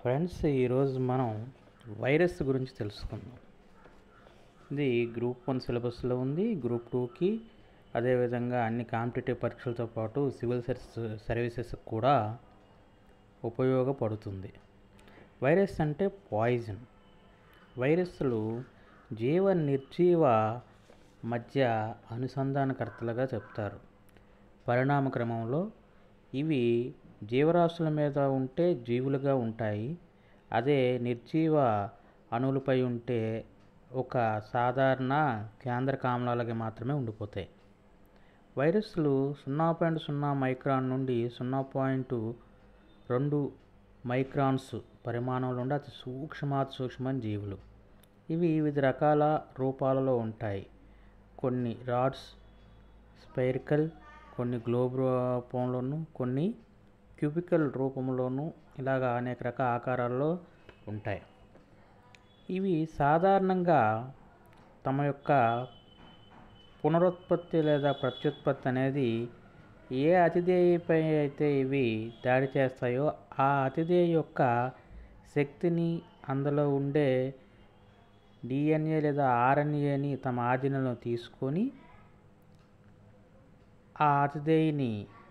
friends ఈరోజు మనం virus గురించి తెలుసుకుందాం ఇది గ్రూప్ వన్ సిలబస్లో ఉంది గ్రూప్ టూకి అదేవిధంగా అన్ని కాంపిటేటివ్ పరీక్షలతో పాటు సివిల్ సర్వీసెస్ కూడా ఉపయోగపడుతుంది వైరస్ అంటే పాయిజన్ వైరస్లు జీవ నిర్జీవ మధ్య అనుసంధానకర్తలుగా చెప్తారు పరిణామ క్రమంలో ఇవి జీవరాశుల మీద ఉంటే జీవులుగా ఉంటాయి అదే నిర్జీవ అణువులపై ఉంటే ఒక సాధారణ కేంద్ర కామలాలకి మాత్రమే ఉండిపోతాయి వైరస్లు సున్నా పాయింట్ సున్నా మైక్రాన్ నుండి సున్నా పాయింట్ రెండు మైక్రాన్స్ పరిమాణంలో ఉండే అతి సూక్ష్మాతి సూక్ష్మమైన జీవులు ఇవి వివిధ రకాల రూపాలలో ఉంటాయి కొన్ని రాడ్స్ స్పైరికల్ కొన్ని గ్లోబ్ రూపంలోను కొన్ని క్యూబికల్ రూపంలోను ఇలాగ అనేక రకాల ఆకారాల్లో ఉంటాయి ఇవి సాధారణంగా తమ యొక్క పునరుత్పత్తి లేదా ప్రత్యుత్పత్తి అనేది ఏ అతిథేయపై అయితే ఇవి దాడి చేస్తాయో ఆ అతిథేయ యొక్క శక్తిని అందులో ఉండే డిఎన్ఏ లేదా ఆర్ఎన్ఏని తమ ఆధీనంలో తీసుకొని ఆ అతిథేయిని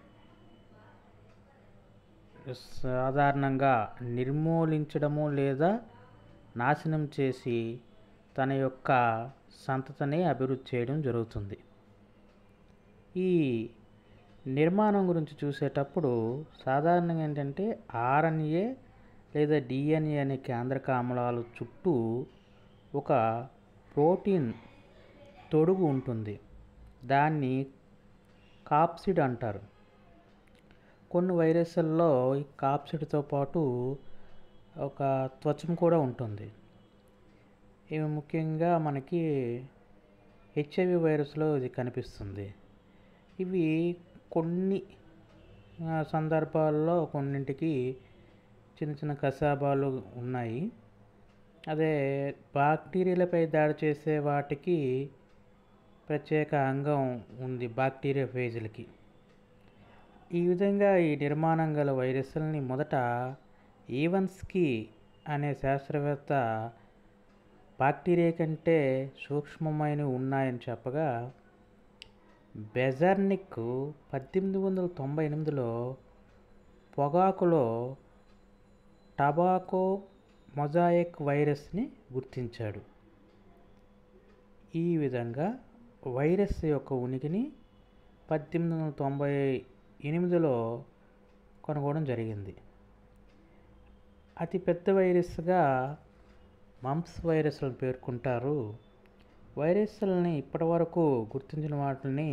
సాధారణంగా నిర్మూలించడము లేదా నాశనం చేసి తన యొక్క సంతతిని అభివృద్ధి చేయడం జరుగుతుంది ఈ నిర్మాణం గురించి చూసేటప్పుడు సాధారణంగా ఏంటంటే ఆర్ఎన్ఏ లేదా డిఎన్ఏ అనే కేంద్రక ఆమ్లాల చుట్టూ ఒక ప్రోటీన్ తొడుగు ఉంటుంది దాన్ని కాప్సిడ్ అంటారు కొన్ని వైరస్ల్లో ఈ కాప్సిడ్తో పాటు ఒక త్వచం కూడా ఉంటుంది ఇవి ముఖ్యంగా మనకి హెచ్ఐవి వైరస్లో ఇది కనిపిస్తుంది ఇవి కొన్ని సందర్భాల్లో కొన్నింటికి చిన్న చిన్న కసాబాలు ఉన్నాయి అదే బాక్టీరియాలపై దాడి చేసే వాటికి ప్రత్యేక అంగం ఉంది బాక్టీరియా ఫేజులకి ఈ విధంగా ఈ నిర్మాణం గల వైరస్లని మొదట ఈవన్స్కి అనే శాస్త్రవేత్త బాక్టీరియా కంటే సూక్ష్మమైనవి ఉన్నాయని చెప్పగా బెజర్నిక్ పద్దెనిమిది వందల తొంభై ఎనిమిదిలో పొగాకులో టబాకో మొజాయిక్ వైరస్ని గుర్తించాడు ఈ విధంగా వైరస్ యొక్క ఉనికిని పద్దెనిమిది వందల తొంభై ఎనిమిదిలో కనుగొనడం జరిగింది అతి పెద్ద వైరస్గా మంప్స్ వైరస్లను పేర్కొంటారు వైరస్లని ఇప్పటివరకు గుర్తించిన వాటిని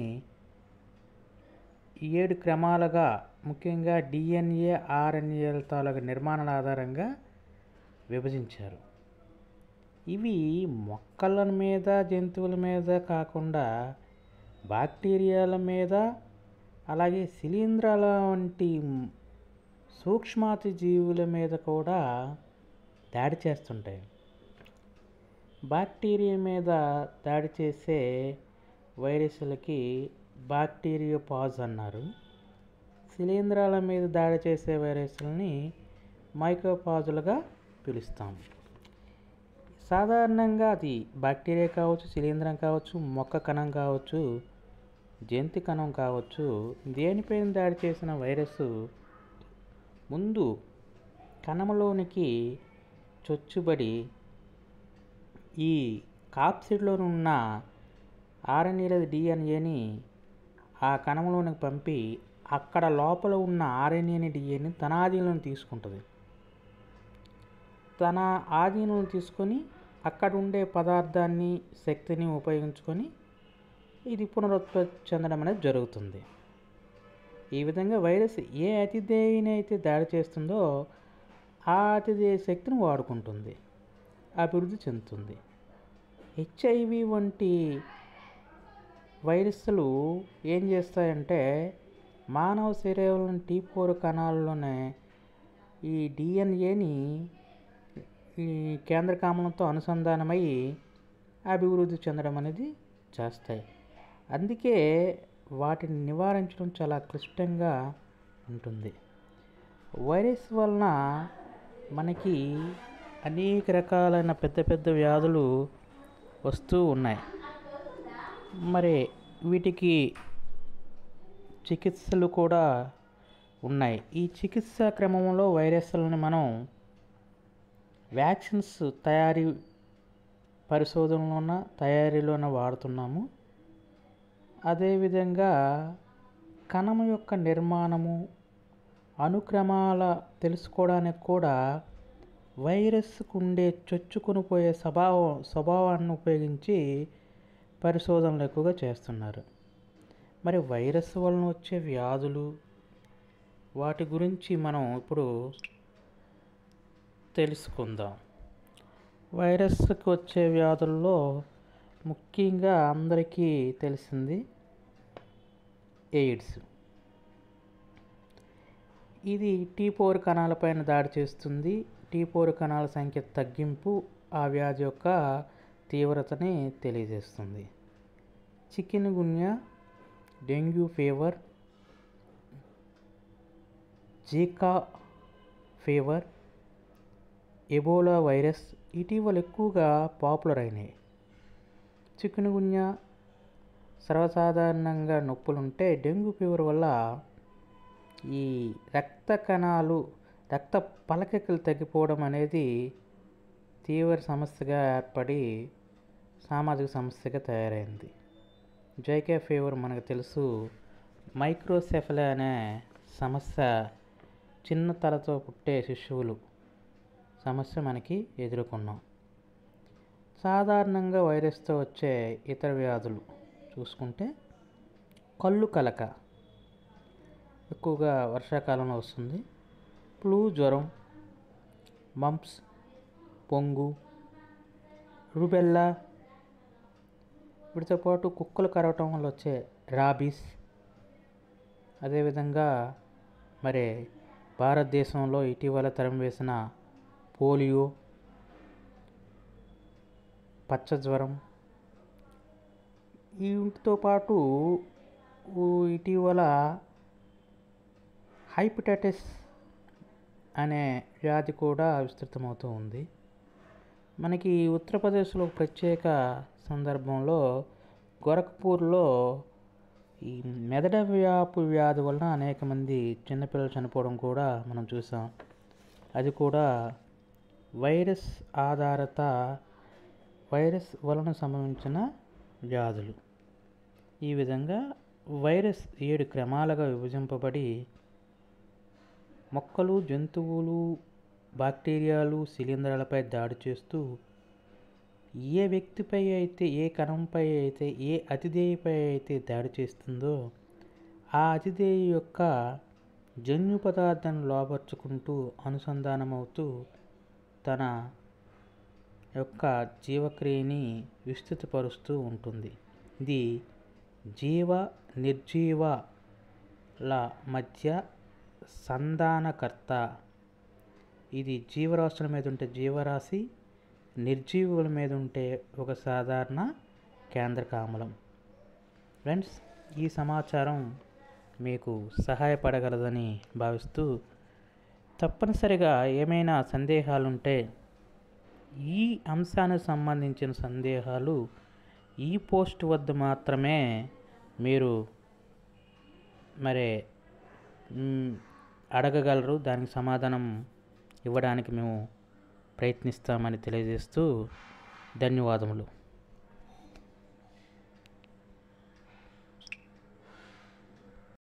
ఏడు క్రమాలుగా ముఖ్యంగా డిఎన్ఏ ఆర్ఎన్ఏల తాలూకు నిర్మాణాల ఆధారంగా విభజించారు ఇవి మొక్కల మీద జంతువుల మీద కాకుండా బాక్టీరియాల మీద అలాగే శిలీంధ్రాల వంటి సూక్ష్మాతి జీవుల మీద కూడా దాడి చేస్తుంటాయి బాక్టీరియా మీద దాడి చేసే వైరస్లకి బాక్టీరియో పాజ్ అన్నారు శిలీంధ్రాల మీద దాడి చేసే వైరస్లని మైక్రోపాజులుగా పిలుస్తాం సాధారణంగా అది బాక్టీరియా కావచ్చు శిలీంధ్రం కావచ్చు మొక్క కణం కావచ్చు జంతు కణం కావచ్చు దేనిపైన దాడి చేసిన వైరస్ ముందు కణంలోనికి చొచ్చుబడి ఈ కాప్సిడ్లో ఉన్న ఆర్ఎన్ఏ లేదా డిఎన్ఏని ఆ కణంలోనికి పంపి అక్కడ లోపల ఉన్న ఆర్ఎన్ఏని డిఎన్ఏని తన ఆధీనంలో తీసుకుంటుంది తన ఆధీనంలో తీసుకొని అక్కడ ఉండే పదార్థాన్ని శక్తిని ఉపయోగించుకొని ఇది పునరుత్పత్తి చెందడం అనేది జరుగుతుంది ఈ విధంగా వైరస్ ఏ అతిథేయినైతే దాడి చేస్తుందో ఆ అతిథేయ శక్తిని వాడుకుంటుంది అభివృద్ధి చెందుతుంది హెచ్ఐవి వంటి వైరస్లు ఏం చేస్తాయంటే మానవ శరీరంలోని టీ ఫోర్ కణాల్లోనే ఈ డిఎన్ఏని ఈ కేంద్ర కామలంతో అనుసంధానమై అభివృద్ధి చెందడం అనేది చేస్తాయి అందుకే వాటిని నివారించడం చాలా క్లిష్టంగా ఉంటుంది వైరస్ వలన మనకి అనేక రకాలైన పెద్ద పెద్ద వ్యాధులు వస్తూ ఉన్నాయి మరి వీటికి చికిత్సలు కూడా ఉన్నాయి ఈ చికిత్స క్రమంలో వైరస్లను మనం వ్యాక్సిన్స్ తయారీ పరిశోధనలోన తయారీలోన వాడుతున్నాము అదేవిధంగా కణం యొక్క నిర్మాణము అనుక్రమాల తెలుసుకోవడానికి కూడా వైరస్కు ఉండే చొచ్చుకొని పోయే స్వభావం స్వభావాన్ని ఉపయోగించి పరిశోధనలు ఎక్కువగా చేస్తున్నారు మరి వైరస్ వలన వచ్చే వ్యాధులు వాటి గురించి మనం ఇప్పుడు తెలుసుకుందాం వైరస్కి వచ్చే వ్యాధుల్లో ముఖ్యంగా అందరికీ తెలిసింది ఎయిడ్స్ ఇది టీ పోర్ కణాలపైన దాడి చేస్తుంది టీ పోర్ కణాల సంఖ్య తగ్గింపు ఆ వ్యాధి యొక్క తీవ్రతని తెలియజేస్తుంది chikungunya dengue fever Zika fever Ebola virus ఇటీవల ఎక్కువగా పాపులర్ అయినాయి చికెన్ గున్యా సర్వసాధారణంగా నొప్పులుంటే డెంగ్యూ ఫీవర్ వల్ల ఈ రక్త కణాలు రక్త పలకలు తగ్గిపోవడం అనేది తీవ్ర సమస్యగా ఏర్పడి సామాజిక సమస్యగా తయారైంది జైకే ఫీవర్ మనకు తెలుసు మైక్రోసెఫలే అనే సమస్య చిన్న తలతో పుట్టే శిశువులు సమస్య మనకి ఎదుర్కొన్నాం సాధారణంగా వైరస్తో వచ్చే ఇతర వ్యాధులు చూసుకుంటే కళ్ళు కలక ఎక్కువగా వర్షాకాలంలో వస్తుంది ఫ్లూ జ్వరం మంప్స్ పొంగు రుబెల్లా వీటితో పాటు కుక్కలు కరవటం వల్ల వచ్చే రాబీస్ అదేవిధంగా మరి భారతదేశంలో ఇటీవల తరం వేసిన పోలియో పచ్చ జ్వరం వీటితో పాటు ఇటీవల హైపటైటిస్ అనే వ్యాధి కూడా విస్తృతమవుతూ ఉంది మనకి ఉత్తరప్రదేశ్లో ప్రత్యేక సందర్భంలో గోరఖ్పూర్లో ఈ మెదడు వ్యాపు వ్యాధి వలన అనేక మంది చిన్నపిల్లలు చనిపోవడం కూడా మనం చూసాం అది కూడా వైరస్ ఆధారిత వైరస్ వలన సంభవించిన వ్యాధులు ఈ విధంగా వైరస్ ఏడు క్రమాలుగా విభజింపబడి మొక్కలు జంతువులు బాక్టీరియాలు శిలీంధ్రాలపై దాడి చేస్తూ ఏ వ్యక్తిపై అయితే ఏ కణంపై అయితే ఏ అతిథేయపై అయితే దాడి చేస్తుందో ఆ అతిథేయ యొక్క జన్యు పదార్థాన్ని లోపరుచుకుంటూ అనుసంధానమవుతూ తన యొక్క జీవక్రియని విస్తృతపరుస్తూ ఉంటుంది ఇది జీవ నిర్జీవల మధ్య సంధానకర్త ఇది జీవరాశుల మీద ఉంటే జీవరాశి నిర్జీవుల మీద ఉంటే ఒక సాధారణ కేంద్రక ఆమ్లం ఫ్రెండ్స్ ఈ సమాచారం మీకు సహాయపడగలదని భావిస్తూ తప్పనిసరిగా ఏమైనా సందేహాలుంటే ఈ అంశానికి సంబంధించిన సందేహాలు ఈ పోస్ట్ వద్ద మాత్రమే మీరు మరి మ్, అడగగలరు దానికి సమాధానం ఇవ్వడానికి మేము ప్రయత్నిస్తామని తెలియజేస్తూ ధన్యవాదములు